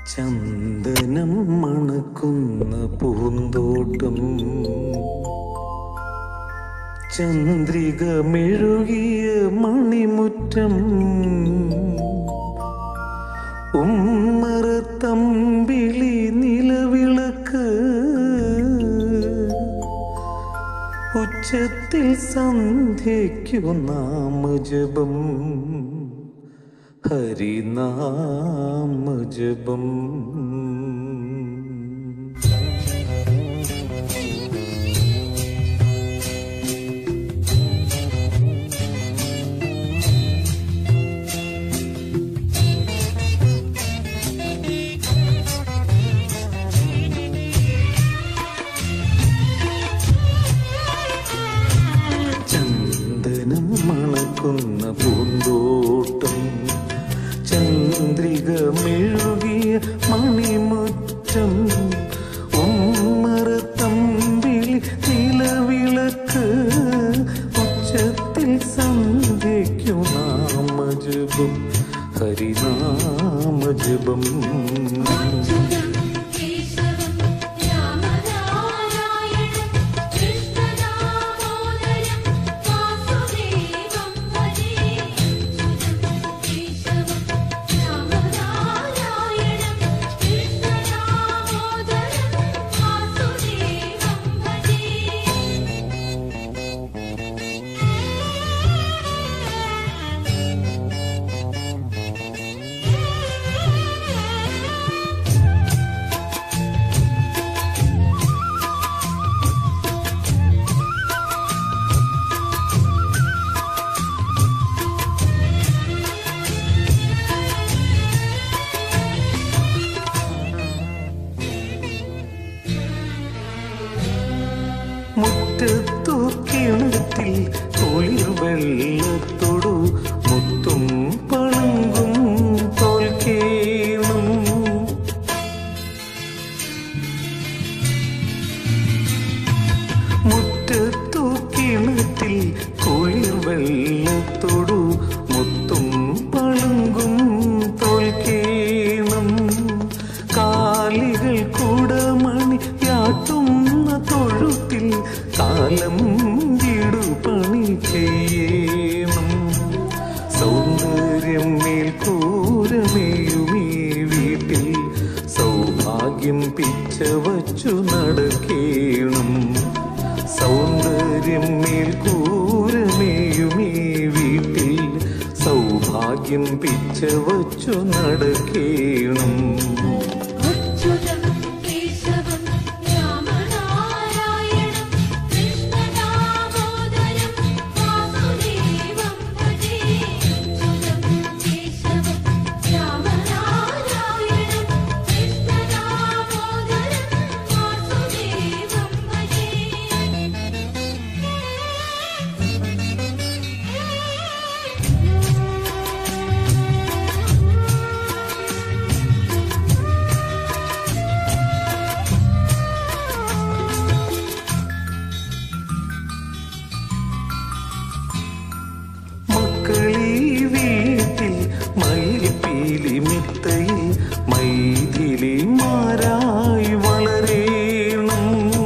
ചന്ദനം മണക്കുന്ന പൂന്തോട്ടം ചന്ദ്രിക മെഴുകിയ മണിമുറ്റം ഉമ്മറത്തമ്പിളി നിലവിളക്ക് ഉച്ചത്തിൽ സന്ധ്യയ്ക്കു നാമജപം ഹരിനാമജപം ചന്ദനം മണക്കുന്ന പൂന്തോട്ടം ചന്ദ്രിക മെഴുകിയ മണിമുറ്റം ഉമ്മറത്തമ്പിളി നിലവിളക്ക് ഉച്ചത്തിൽ സന്ധ്യയ്ക്കു നാമജപം ഹരിനാമജപം കേശവം രാമനാരായണം കൃഷ്ണദാമോദരം വാസുദേവം ഭജേ കേശവം രാമനാരായണം കൃഷ്ണദാമോദരം വാസുദേവം ഭജേ മുറ്റത്തു കിണറ്റിൽ കുളിർ വെള്ളത്തൊടു മുത്തും പളുങ്കും തോൽക്കേണം മുറ്റത്തു കിണറ്റിൽ കുളിർ വെള്ളത്തൊടു മുത്തും പളുങ്കും തോൽക്കേണം കാലികൾ കുടമണി യാട്ടുന്ന തൊഴുത്തിൽ കാലം വിടുപണി ചെയ്യണം സൗന്ദര്യം മേൽക്കൂരമേയുമീ വീട്ടിൽ സൗഭാഗ്യം പിച്ച വച്ചു നടക്കേണം സൗന്ദര്യം മേൽക്കൂരമേയുമീ വീട്ടിൽ സൗഭാഗ്യം പിച്ച വച്ചു നടക്കേണം അച്യുതം കേശവം രാമനാരായണം കൃഷ്ണദാമോദരം വാസുദേവം ഭജേ അച്യുതം കേശവം രാമനാരായണം കൃഷ്ണദാമോദരം വാസുദേവം ഭജേ മക്കളീ വീട്ടിൽ മയിൽപ്പീലി മിത്തയിൽ മൈഥിലിമാരായി വളരേണം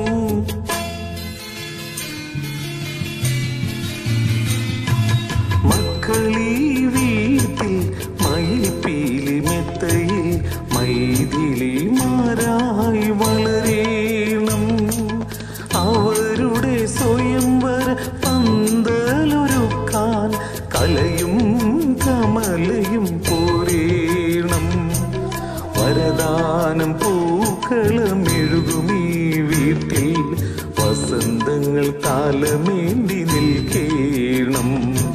മക്കളീ വീട്ടിൽ മയിൽപ്പീലി മിത്തയിൽ മൈഥിലിമാരായി വളരേണം അവരുടെ സ്വയംവര പന്തലൊരുക്കാൻ കലയും കമലയും പോരേണം വരദാനം പൂക്കളമെഴുകുമീ വീട്ടിൽ വസന്തങ്ങൾ കാലമേന്തി നിൽക്കേണം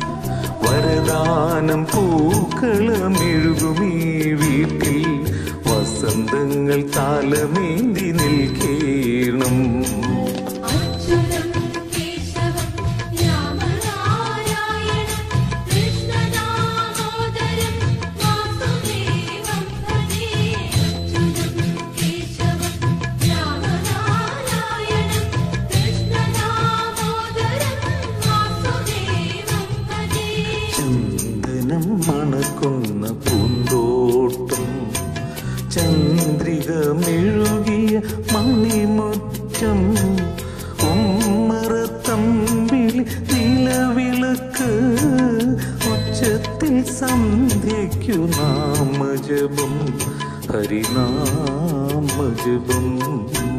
വരദാനം പൂക്കളമെഴുകുമീ വീട്ടിൽ വസന്തങ്ങൾ താലമേന്തി നിൽക്കേണം അച്യുതം കേശവം രാമനാരായണം കൃഷ്ണദാമോദരം വാസുദേവം ഭജേ അച്യുതം കേശവം രാമനാരായണം കൃഷ്ണദാമോദരം വാസുദേവം ഭജേ ചന്ദനം മണക്കുന്ന പൂന്തോട്ടം ചന്ദ്രിക മെഴുകിയ മണിമുറ്റം ഉമ്മറത്തമ്പിളി നിലവിളക്ക് ഉച്ചത്തിൽ സന്ധ്യയ്ക്കു നാമജപം ഹരിനാമജപം